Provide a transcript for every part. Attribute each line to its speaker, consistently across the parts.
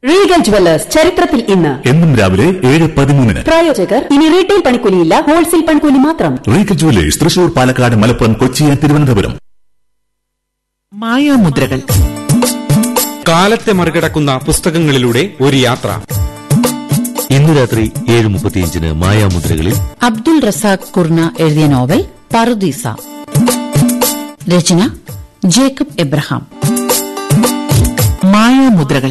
Speaker 1: Regal jewellers ചരിത്രത്തിൽ ഇന്ന്
Speaker 2: എന്നും രാവിലെ ഏഴ് പതിമൂന്നിന്
Speaker 1: പ്രായോജകർ ഇനി റീറ്റെയിൽ പണിക്കൂലിയില്ല ഹോൾസെയിൽ പണിക്കൂലി മാത്രം
Speaker 2: Regal jewellers Thrissur Palakkad Malappuram Kochi and Thiruvananthapuram
Speaker 3: മായാമുദ്രകൾ
Speaker 4: കാലത്തെ മറികടക്കുന്ന പുസ്തകങ്ങളിലൂടെ ഒരു യാത്ര
Speaker 5: ഇന്ന് രാത്രി ഏഴ് മുപ്പത്തിയഞ്ചിന് മായാമുദ്രകളിൽ
Speaker 3: അബ്ദുൾ റസാഖ് കുർണ എഴുതിയ നോവൽ പറുദീസ രചന ജേക്കബ് എബ്രഹാം മായാമുദ്രകൾ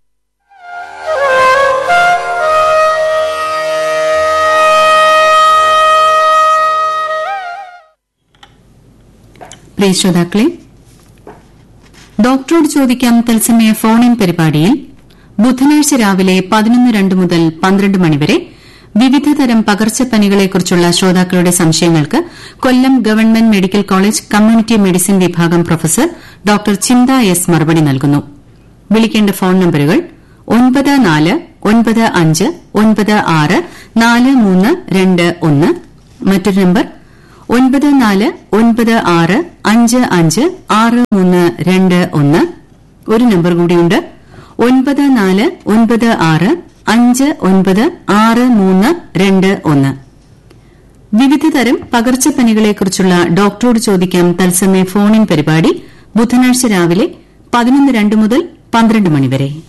Speaker 6: പ്രിയ ശ്രോതാക്കളെ ഡോക്ടറോട് ചോദിക്കാം തത്സമയ ഫോൺ ഇൻ പരിപാടിയിൽ ബുധനാഴ്ച രാവിലെ പതിനൊന്ന് രണ്ട് മുതൽ പന്ത്രണ്ട് മണിവരെ വിവിധതരം പകർച്ചപ്പനികളെക്കുറിച്ചുള്ള ശ്രോതാക്കളുടെ സംശയങ്ങൾക്ക് Kollam government medical college community medicine വിഭാഗം പ്രൊഫസർ ഡോക്ടർ ചിന്ത എസ് മറുപടി നൽകുന്നു വിളിക്കേണ്ട ഫോൺ നമ്പറുകൾ ഒൻപത് നാല് ഒൻപത് അഞ്ച് ഒൻപത് ആറ് നാല് മൂന്ന് രണ്ട് ഒന്ന് മറ്റൊരു നമ്പർ ഒൻപത് നാല് ഒൻപത് ആറ് അഞ്ച് അഞ്ച് ആറ് മൂന്ന് രണ്ട് ഒന്ന് ഒരു നമ്പർ കൂടിയുണ്ട് ഒൻപത് നാല് ഒൻപത് ആറ് അഞ്ച് ഒൻപത് ആറ് മൂന്ന് രണ്ട് ഒന്ന് വിവിധ തരം പകർച്ചപ്പനികളെക്കുറിച്ചുള്ള ഡോക്ടറോട് ചോദിക്കാം തത്സമയ ഫോൺ ഇൻ പരിപാടി ബുധനാഴ്ച രാവിലെ പതിനൊന്ന് രണ്ട് മുതൽ പന്ത്രണ്ട് മണിവരെ